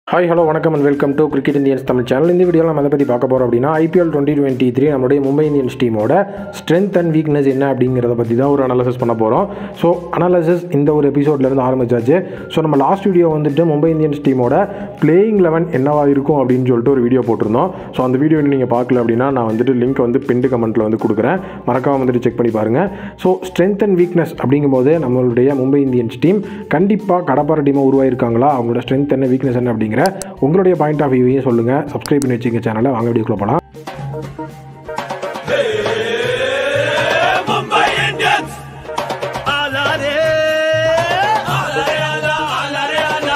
Hi hello வணக்கம் and welcome to cricket Indians Tamil channel இந்த வீடியோவில் நம்ம எதை பற்றி பார்க்க போகிறோம் அப்படின்னா ஐபிஎல் டுவெண்ட்டி டுவெண்ட்டி த்ரீ நம்மளுடைய மும்பை இந்தியன்ஸ் டீமோட ஸ்ட்ரென்த் அண்ட் வீக்னஸ் என்ன அப்படிங்கிறத பற்றி தான் ஒரு அனாலிசிஸ் பண்ண போகிறோம் ஸோ அனாலிசிஸ் இந்த ஒரு எபிசோட்லேருந்து ஆரம்பிச்சாச்சு ஸோ நம்ம லாஸ்ட் வீடியோ வந்துட்டு மும்பை இந்தியன்ஸ் டீமோட பிளேயிங் லெவன் என்னவா இருக்கும் அப்படின்னு சொல்லிட்டு ஒரு வீடியோ போட்டிருந்தோம் ஸோ அந்த வீடியோ நீங்கள் பார்க்கல அப்படின்னா நான் வந்துட்டு லிங்க் வந்து பிண்டு கமெண்ட்டில் வந்து கொடுக்குறேன் மறக்காம வந்துட்டு செக் பண்ணி பாருங்கள் ஸோ ஸ்ட்ரென்த் அண்ட் வீக்னஸ் அப்படிங்கும்போது நம்மளுடைய மும்பை இந்தியன்ஸ் டீம் கண்டிப்பாக கடப்பார டீமாக உருவாயிருக்காங்களா அவங்களோட ஸ்ட்ரென்த் என்ன வீக்னஸ் என்ன அப்படிங்கிற உங்களுடைய பாயிண்ட் ஆஃப் வியூவையும் சொல்லுங்கள் சப்ஸ்கிரைப் பண்ணி வச்சுங்க சேனலை வாங்க வீடியோக்குள்ள போகலாம் Mumbai Indians! Ala re! Ala re, ala, ala re, ala!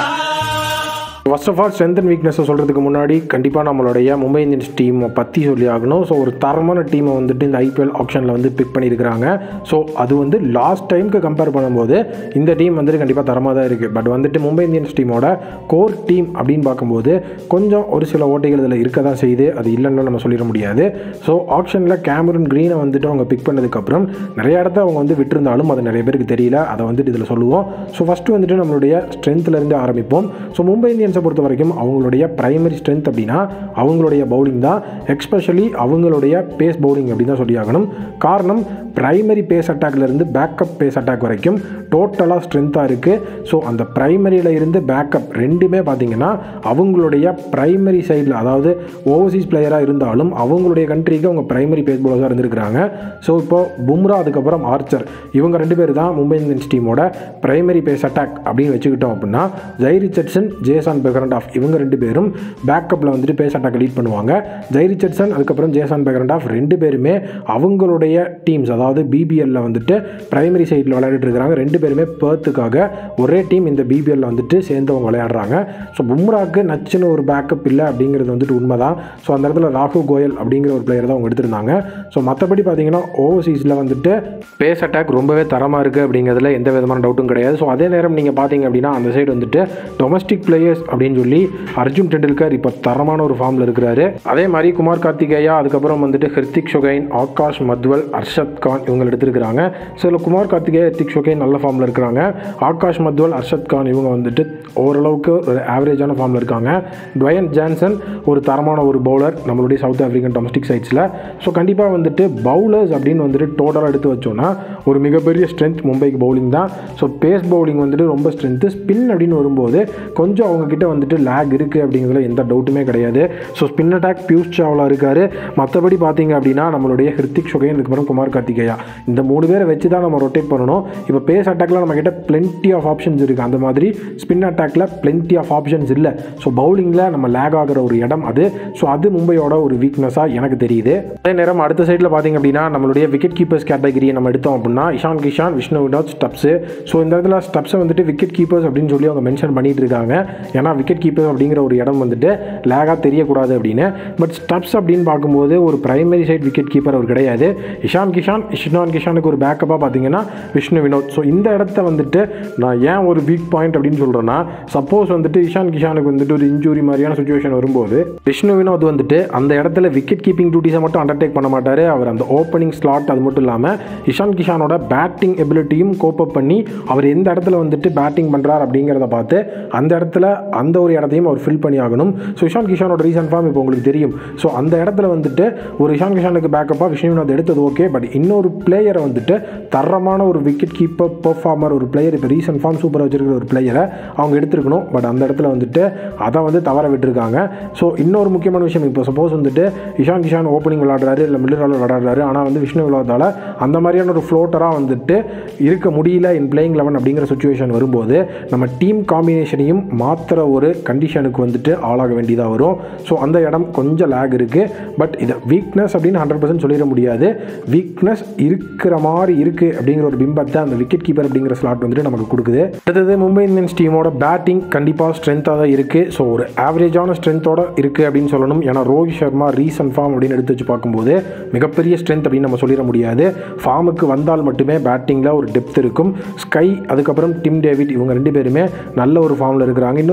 First of all strength and வீக்னஸை சொல்கிறதுக்கு முன்னாடி கண்டிப்பாக நம்மளுடைய மும்பை இந்தியன்ஸ் டீமை பற்றி சொல்லி ஆகணும் ஸோ ஒரு தரமான டீமை வந்துட்டு இந்த ஐபிஎல் ஆப்ஷனில் வந்து பிக் பண்ணியிருக்கிறாங்க ஸோ அது வந்து லாஸ்ட் டைமுக்கு கம்பேர் பண்ணும்போது இந்த டீம் வந்துட்டு கண்டிப்பாக தரமாக தான் இருக்குது பட் வந்துட்டு மும்பை இந்தியன்ஸ் டீமோட கோர் டீம் அப்படின்னு பார்க்கும்போது கொஞ்சம் ஒரு சில ஓட்டைகள் இதில் இருக்க தான் செய்யுது அது இல்லைன்னு நம்ம சொல்லிட முடியாது ஸோ ஆப்ஷனில் கேமரன் க்ரீனை வந்துட்டு அவங்க பிக் பண்ணதுக்கப்புறம் நிறைய இடத்த அவங்க வந்து விட்டிருந்தாலும் அது நிறைய பேருக்கு தெரியல அதை வந்துட்டு இதில் சொல்லுவோம் ஸோ ஃபஸ்ட்டு வந்துட்டு நம்மளுடைய ஸ்ட்ரென்த்லேருந்து ஆரம்பிப்போம் ஸோ மும்பை இந்தியன்ஸை பொறுத்த வரைக்கும் அவங்களுடைய பிரைமரி ஸ்ட்ரென்த் அப்படின்னா அவங்களுடைய பவுலிங் தான் எக்ஸ்பெஷலி அவங்களுடைய பேஸ் பவுலிங் அப்படின்னு தான் சொல்லி ஆகணும் காரணம் பிரைமரி பேஸ் அட்டாக்லேருந்து பேக்கப் பேஸ் அட்டாக் வரைக்கும் டோட்டலாக ஸ்ட்ரென்த்தாக இருக்குது ஸோ அந்த பிரைமரியில் இருந்து பேக்கப் ரெண்டுமே பார்த்தீங்கன்னா அவங்களுடைய பிரைமரி சைடில் அதாவது ஓவர்சீஸ் பிளேயராக இருந்தாலும் அவங்களுடைய கண்ட்ரிக்கு அவங்க பிரைமரி பேஸ் பவுலராக இருந்திருக்கிறாங்க ஸோ இப்போ பும்ரா அதுக்கப்புறம் ஆர்ச்சர் இவங்க ரெண்டு பேர் தான் மும்பை இந்தியன்ஸ் டீமோட பிரைமரி பேஸ் அட்டாக் அப்படின்னு வச்சுக்கிட்டோம் அப்படின்னா Jhye Richardson Jason Behrendorff இவங்க ரெண்டு பேரும் பேக்கப்பில் வந்துட்டு பேஸ் அட்டாக் லீட் பண்ணுவாங்க ஜெய் ரிச்சர்ட்சன் அதுக்கப்புறம் ஜேசான் பெகரண்ட் ஆஃப் ரெண்டு பேருமே அவங்களுடைய டீம்ஸ் அதாவது பிபிஎல்ல வந்துட்டு பிரைமரி சைடில் விளையாடிட்டு இருக்காங்க ரெண்டு பேருமே பேர்த்துக்காக ஒரே டீம் இந்த பிபிஎல்ல வந்துட்டு சேர்ந்து அவங்க விளையாடுறாங்க ஸோ பும்ராக்கு நச்சுன்னு ஒரு பேக்கப் இல்லை அப்படிங்கிறது வந்துட்டு உண்மை தான் ஸோ அந்த இடத்துல ராகுல் கோயல் அப்படிங்கிற ஒரு பிளேயர் தான் அவங்க எடுத்திருந்தாங்க ஸோ மற்றபடி பார்த்தீங்கன்னா ஓவர்சீஸில் வந்துட்டு பேஸ் அட்டாக் ரொம்பவே தரமாக இருக்குது அப்படிங்கிறதுல எந்த விதமான டவுட்டும் கிடையாது ஸோ அதே நேரம் நீங்கள் பார்த்தீங்க அப்படின்னா அந்த சைடு வந்துட்டு டொமஸ்டிக் பிளேயர்ஸ் அப்படின்னு சொல்லி அர்ஜுன் டெண்டுல்கர் இப்போ தரமான ஒரு ஃபார்மில் இருக்கிறாரு அதே மாதிரி குமார் கார்த்திகேயா அதுக்கப்புறம் வந்துட்டு ஹிருத்திக் ஷொகைன் ஆகாஷ் மத்வல் அர்ஷத் கான் இவங்க எடுத்திருக்கிறாங்க ஸோ இதில் குமார் கார்த்திகேயா ஹிருத்திக் ஷொகைன் நல்ல ஃபார்மில் இருக்கிறாங்க ஆகாஷ் மத்வல் அர்ஷத் கான் இவங்க வந்துட்டு ஓரளவுக்கு ஒரு ஆவரேஜான ஃபார்மில் இருக்காங்க டுவயன் ஜான்சன் ஒரு தரமான ஒரு பவுலர் நம்மளுடைய சவுத் ஆஃப்ரிக்கன் டொமஸ்டிக் சைட்ஸில் ஸோ கண்டிப்பாக வந்துட்டு பவுலர்ஸ் அப்படின்னு வந்துட்டு டோட்டலாக எடுத்து வச்சோன்னா ஒரு மிகப்பெரிய ஸ்ட்ரென்த் மும்பைக்கு பவுலிங் தான் ஸோ பேஸ் பவுலிங் வந்துட்டு ரொம்ப ஸ்ட்ரென்த்து ஸ்பின் அப்படின்னு வரும்போது கொஞ்சம் அவங்க கிட்ட வந்துட்டு லேக் இருக்குது அப்படிங்கிறதுல எந்த டவுட்டுமே கிடையாது so spin attack Piyush Chawla இருக்காரு மற்றபடி பார்த்தீங்க அப்படின்னா நம்மளுடைய ஹிருத்திக் ஷொகைன் அதுக்கப்புறம் குமார் கார்த்திகேயா இந்த மூணு பேரை வச்சு தான் நம்ம ரொட்டேட் பண்ணணும் இப்போ பேஸ் அட்டாக்ல நம்ம கிட்ட பிளென்டி ஆஃப் ஆப்ஷன்ஸ் இருக்குது அந்த மாதிரி ஸ்பின் அட்டாக்ல பிளென்டி ஆஃப் ஆப்ஷன்ஸ் இல்லை ஸோ பவுலிங்கில் நம்ம லேக் ஆகிற ஒரு இடம் அது ஸோ அது மும்பையோட ஒரு வீக்னஸாக எனக்கு தெரியுது அதே நேரம் அடுத்த சைடில் பார்த்தீங்க அப்படின்னா நம்மளுடைய விக்கெட் கீப்பர்ஸ் கேட்டகரியை நம்ம எடுத்தோம் அப்படின்னா இஷான் கிஷான் விஷ்ணு வினோத் ஸ்டப்ஸு ஸோ இந்த இடத்துல ஸ்டப்ஸை வந்துட்டு விக்கெட் கீப்பர்ஸ் அப்படின்னு சொல்லி அவங்க மென்ஷன் பண்ணிட்டு இருக்காங்க ஏன்னா விக்கெட் கீப்பர் அப்படிங்கிற ஒரு இடம் வந்துட்டு லேகாக தெரியக்கூடாது அப்படின்னு பட் ஸ்டப்ஸ் அப்படின்னு பார்க்கும்போது ஒரு பிரைமரி சைட் விக்கெட் கீப்பர் அவர் கிடையாது இஷான் கிஷான் இஷ்னான் கிஷானுக்கு ஒரு பேக்கப்பாக பார்த்தீங்கன்னா விஷ்ணு வினோத் ஸோ இந்த இடத்த வந்துட்டு நான் ஏன் ஒரு வீக் பாயிண்ட் அப்படின்னு சொல்கிறேன்னா சப்போஸ் வந்துட்டு இஷான் கிஷானுக்கு வந்துட்டு ஒரு இன்ஜூரி மாதிரியான சுச்சுவேஷன் வரும்போது விஷ்ணு வினோத் வந்துட்டு அந்த இடத்துல விக்கெட் கீப்பிங் டியூட்டிஸை மட்டும் அண்டர்டேக் பண்ண மாட்டார் அவர் அந்த ஓப்பனிங் ஸ்லாட் அது மட்டும் இல்லாமல் இஷான் கிஷானோட பேட்டிங் எபிலிட்டியும் கோப்பப் பண்ணி அவர் எந்த இடத்துல வந்துட்டு பேட்டிங் பண்ணுறார் அப்படிங்கிறத பார்த்து அந்த இடத்துல அந்த ஒரு இடத்தையும் அவர் ஃபில் பண்ணி ஆகணும் ஸோ இஷான் கிஷானோட ரீசன் ஃபார்ம் இப்போ உங்களுக்கு தெரியும் ஸோ அந்த இடத்துல வந்துட்டு ஒரு இஷான் கிஷானுக்கு பேக்கப்பாக விஷ்ணு வினோத் எடுத்தது ஓகே பட் இன்னொரு பிளேயரை வந்துட்டு தரமான ஒரு விக்கெட் கீப்பர் பெர்ஃபார்மர் ஒரு பிளேயர் இப்போ ரீசன்ட் ஃபார்ம் சூப்பராக வச்சிருக்கிற ஒரு பிளேயரை அவங்க எடுத்திருக்கணும் பட் அந்த இடத்துல வந்துட்டு அதை வந்து தவற விட்டுருக்காங்க ஸோ இன்னொரு முக்கியமான விஷயம் இப்போ சப்போஸ் வந்துட்டு இஷான் கிஷான் ஓப்பனிங் விளாடுறாரு இல்லை மிடில் ஆர்டர் விளாடுறாரு ஆனால் வந்து விஷ்ணு விளாதால அந்த மாதிரியான ஒரு ஃப்ளோட்டராக வந்துட்டு இருக்க முடியல இன் பிளேயிங் லெவன் அப்படிங்கிற சுச்சுவேஷன் வரும்போது நம்ம டீம் காம்பினேஷனையும் மாற்றுற ஒரு கண்டிஷனுக்கு வந்துட்டு ஆளாக வேண்டியதாக வரும் ஸோ அந்த இடம் கொஞ்சம் லேக் இருக்குது பட் இதை வீக்னஸ் அப்படின்னு ஹண்ட்ரட் பர்சன்ட் சொல்லிட முடியாது வீக்னஸ் இருக்கிற மாதிரி இருக்குது அப்படிங்கிற ஒரு பிம்பத்தை அந்த விக்கெட் கீப்பர் அப்படிங்கிற ஸ்லாட் வந்துட்டு நமக்கு கொடுக்குது அடுத்தது மும்பை இந்தியன்ஸ் டீமோட பேட்டிங் கண்டிப்பாக ஸ்ட்ரென்த்தாக தான் இருக்குது ஸோ ஒரு ஆவரேஜான ஸ்ட்ரென்த்தோட இருக்குது அப்படின்னு சொல்லணும் ஏன்னா ரோஹித் சர்மா ரீசன்ட் ஃபார்ம் அப்படின்னு எடுத்து வச்சு பார்க்கும்போது மிகப்பெரிய ஸ்ட்ரென்த் அப்படின்னு நம்ம சொல்லிட முடியாது ஃபார்முக்கு வந்தால் மட்டுமே பேட்டிங்கில் ஒரு டெப்த் இருக்கும் ஸ்கை அதுக்கப்புறம் டிம் டேவிட் இவங்க ரெண்டு பேருமே நல்ல ஒரு ஃபார்மில் இருக்கிறாங்க இன்னொரு முக்கியமான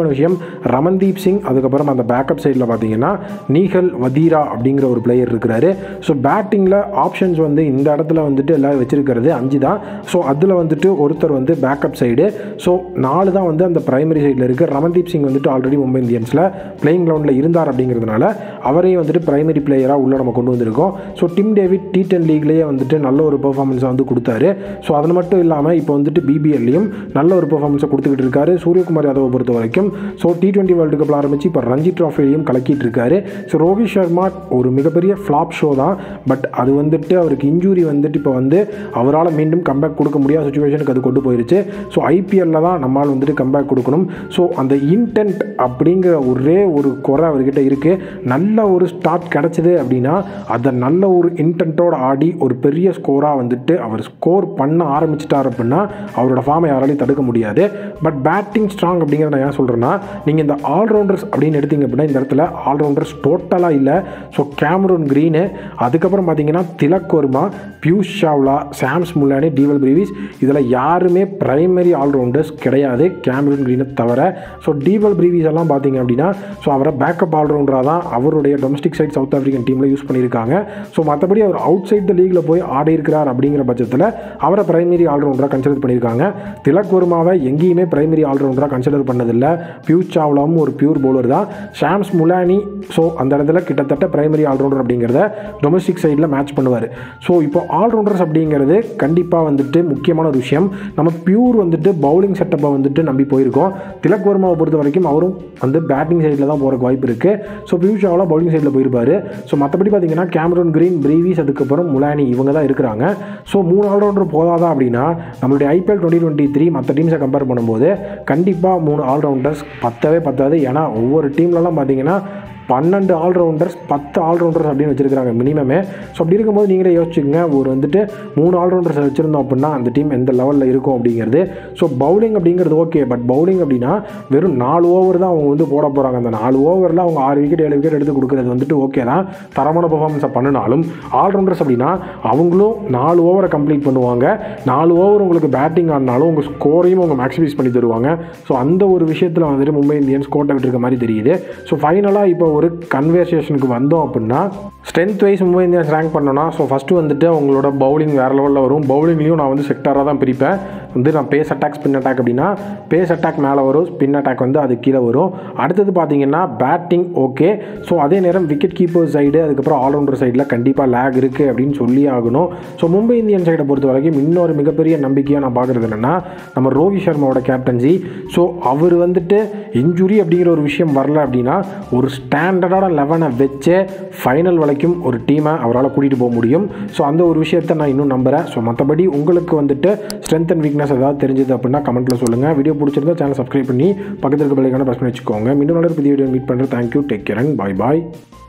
விஷயம் ரமன்தீப் சிங் அதுக்கப்புறம் அந்த பேக்கப் சைடில் பார்த்தீங்கன்னா நீகல் வதீரா அப்படிங்கிற ஒரு பிளேயர் இருக்கிறாரு ஸோ பேட்டிங்கில் ஆப்ஷன்ஸ் வந்து இந்த இடத்துல வந்துட்டு எல்லோரும் வச்சிருக்கிறது அஞ்சு தான் ஸோ அதில் வந்துட்டு ஒருத்தர் வந்து பேக்கப் சைடு ஸோ நாலு தான் வந்து அந்த பிரைமரி சைடில் இருக்குது ரமன்தீப் சிங் வந்துட்டு ஆல்ரெடி மும்பை இந்தியன்ஸில் பிளேயிங் கிரவுண்டில் இருந்தார் அப்படிங்கிறதுனால அவரையும் வந்துட்டு பிரைமரி பிளேயராக உள்ள நம்ம கொண்டு வந்திருக்கோம் so Tim David T ten லீக்லேயே வந்துட்டு நல்ல ஒரு பெர்ஃபார்மன்ஸை வந்து கொடுத்தாரு ஸோ அது மட்டும் இல்லாமல் இப்போ வந்துட்டு பிபிஎல்லையும் நல்ல ஒரு பெர்ஃபார்மன்ஸை கொடுத்துக்கிட்டு இருக்காரு சூரியகுமார் யாதவை பொறுத்த வரைக்கும் ஸோ டி டுவெண்ட்டி வேர்ல்டு கப்பில் ஆரம்பித்து இப்போ ரஞ்சி ட்ராஃபிலையும் கலக்கிட்டு இருக்காரு ஸோ ரோஹித் சர்மா ஒரு மிகப்பெரிய ஃப்ளாப் ஷோ தான் பட் அது வந்துட்டு அவருக்கு இன்ஜூரி வந்துட்டு இப்போ வந்து அவரால் மீண்டும் கம்பேக் கொடுக்க முடியாத சுச்சுவேஷனுக்கு அது கொண்டு போயிருச்சு ஸோ ஐபிஎல்லில் தான் நம்மால் வந்துட்டு கம்பேக் கொடுக்கணும் ஸோ அந்த இன்டென்ட் அப்படிங்கிற ஒரே ஒரு குறை அவர்கிட்ட இருக்குது நல்ல ஒரு ஸ்டார்ட் கிடச்சிது அப்படின்னா அதை நல்ல ஒரு இன்டென்ட்டோட ஆடி ஒரு பெரிய ஸ்கோராக வந்துட்டு அவர் ஸ்கோர் பண்ண ஆரம்பிச்சிட்டார் அப்படின்னா அவரோட ஃபார்மை யாராலையும் தடுக்க முடியாது பட் பேட்டிங் ஸ்ட்ராங் அப்படிங்கிறத நான் ஏன் சொல்கிறேன்னா நீங்கள் இந்த ஆல்ரவுண்டர்ஸ் அப்படின்னு எடுத்தீங்க அப்படின்னா இந்த இடத்துல ஆல்ரவுண்டர்ஸ் டோட்டலாக இல்லை ஸோ கேமரூன் க்ரீனு அதுக்கப்புறம் பார்த்தீங்கன்னா Tilak Varma Piyush Chawla Sams Mullani Dewald Brevis இதில் யாருமே பிரைமரி ஆல்ரவுண்டர்ஸ் கிடையாது கேமரூன் க்ரீனை தவிர ஸோ டீவல் பிரீவிஸ் எல்லாம் பார்த்தீங்க அப்படின்னா ஸோ அவரை பேக்கப் ஆல்ரவுண்டராக தான் அவருடைய டொமஸ்டிக் சைட் சவுத் ஆஃப்ரிக்கன் டீமில் யூஸ் பண்ணியிருக்காங்க ஸோ மற்றபடி அவர் அவுட் சைட் த லீகில் போய் ஆடி இருக்கிறார் அப்படிங்கிற பட்சத்தில் அவரை பிரைமரி ஆல்ரவுண்டராக கன்சிடர் பண்ணியிருக்காங்க திலக் வர்மாவை எங்கேயுமே பிரைமரி ஆல்ரவுண்டராக கன்சிடர் பண்ணதில்லை பியூஷ் சாவ்லாவும் ஒரு பியூர் பவுலர் தான் ஷாம்ஸ் முலானி ஸோ அந்த இடத்துல கிட்டத்தட்ட பிரைமரி ஆல்ரவுண்டர் அப்படிங்கிறத டொமஸ்டிக் சைடில் மேட்ச் பண்ணுவார் ஸோ இப்போ ஆல்ரவுண்டர்ஸ் அப்படிங்கிறது கண்டிப்பாக வந்துட்டு முக்கியமான ஒரு விஷயம் நம்ம பியூர் வந்துட்டு பவுலிங் செட்டப்பை வந்துட்டு நம்பி போயிருக்கோம் திலக் வர்மாவை பொறுத்த வரைக்கும் அவரும் வந்து பேட்டிங் சைடில் தான் போகிறக்கு வாய்ப்பு இருக்குது ஸோ பியூஷ் சாவ்லா பவுலிங் சைடில் போயிருப்பார் ஸோ மற்றபடி பார்த்தீங்கன்னா கேமரூன் கிரீன் பிரீவிஸ் அதுக்கப்புறம் முலானி இவங்க தான் இருக்கிறாங்க ஸோ மூணு ஆல்ரவுண்டர் போதாதா அப்படின்னா நம்மளுடைய ஐபிஎல் டுவெண்ட்டி டுவெண்ட்டி த்ரீ மற்ற டீம்ஸை கம்பேர் பண்ணும்போது கண்டிப்பாக மூணு ஆல்ரவுண்டர்ஸ் பத்தவே பத்தாது ஏன்னா ஒவ்வொரு டீம்லலாம் பார்த்தீங்கன்னா பன்னெண்டு ஆல்ரவுண்டர்ஸ் பத்து ஆல்ரவுண்டர்ஸ் அப்படின்னு வச்சிருக்காங்க மினிமமே ஸோ அப்படி இருக்கும்போது நீங்களே யோசிச்சுக்கோங்க ஒரு வந்துட்டு மூணு ஆல்ரவுண்டர்ஸ் வச்சுருந்தோம் அப்படின்னா அந்த டீம் எந்த லெவலில் இருக்கும் அப்படிங்கிறது ஸோ பவுலிங் அப்படிங்கிறது ஓகே பட் பவுலிங் அப்படின்னா வெறும் நாலு ஓவர் தான் அவங்க வந்து போட போகிறாங்க அந்த நாலு ஓவரில் அவங்க ஆறு விக்கெட் ஏழு விக்கெட் எடுத்து கொடுக்குறது வந்துட்டு ஓகே தான் தரமான பெர்ஃபார்மன்ஸை பண்ணினாலும் ஆல்ரவுண்டர்ஸ் அப்படின்னா அவங்களும் நாலு ஓவரை கம்ப்ளீட் பண்ணுவாங்க நாலு ஓவர் உங்களுக்கு பேட்டிங் ஆடினாலும் உங்கள் ஸ்கோரையும் அவங்க மேக்ஸிமைஸ் பண்ணி தருவாங்க ஸோ அந்த ஒரு விஷயத்தில் வந்துட்டு மும்பை இந்தியன்ஸ் கோட்டை விட்டுருக்க மாதிரி தெரியுது ஸோ ஃபைனலாக இப்போ ஒரு கன்வர்சேஷனுக்கு வந்தோம் அப்படின்னா strength wise Mumbai Indians rank பண்ணோன்னா ஸோ ஃபஸ்ட்டு வந்துட்டு அவங்களோட பவுலிங் வேறு லெவலில் வரும் பவுலிங்லேயும் நான் வந்து செக்டாராக தான் பிரிப்பேன் வந்து நான் பேஸ் அட்டாக் ஸ்பின் அட்டாக் அப்படின்னா பேஸ் அட்டாக் மேலே வரும் ஸ்பின் அட்டாக் வந்து அது கீழே வரும் அடுத்தது பார்த்தீங்கன்னா பேட்டிங் ஓகே ஸோ அதே நேரம் விக்கெட் கீப்பர் சைடு அதுக்கப்புறம் ஆல்ரவுண்டர் சைடில் கண்டிப்பாக லேக் இருக்குது அப்படின்னு சொல்லி ஆகணும் ஸோ மும்பை இந்தியன் சைடை பொறுத்த வரைக்கும் இன்னொரு மிகப்பெரிய நம்பிக்கையாக நான் பார்க்குறது என்னென்னா நம்ம ரோஹித் சர்மாவோட கேப்டன்சி ஸோ அவர் வந்துட்டு இன்ஜுரி அப்படிங்கிற ஒரு விஷயம் வரல அப்படின்னா ஒரு ஸ்டாண்டர்டான லெவனை வச்சே ஃபைனல் வரைக்கும் ஒரு டீமை அவரால் கூட்டிகிட்டு போக முடியும் ஸோ அந்த ஒரு விஷயத்தை நான் இன்னும் நம்புகிறேன் ஸோ மற்றபடி உங்களுக்கு வந்துட்டு ஸ்ட்ரென்த் அண்ட் வீக்னஸ் ஏதாவது தெரிஞ்சது அப்படின்னா கமெண்ட்டில் சொல்லுங்கள் வீடியோ பிடிச்சிருந்தா சேனல் சப்ஸ்கிரைப் பண்ணி பக்கத்தில் இருக்க பிள்ளைக்கான பிரச்சனை வச்சுக்கோங்க இன்னும் நல்ல புதிய வீடியோ மீட் பண்ணுறேன் thank you take care and bye bye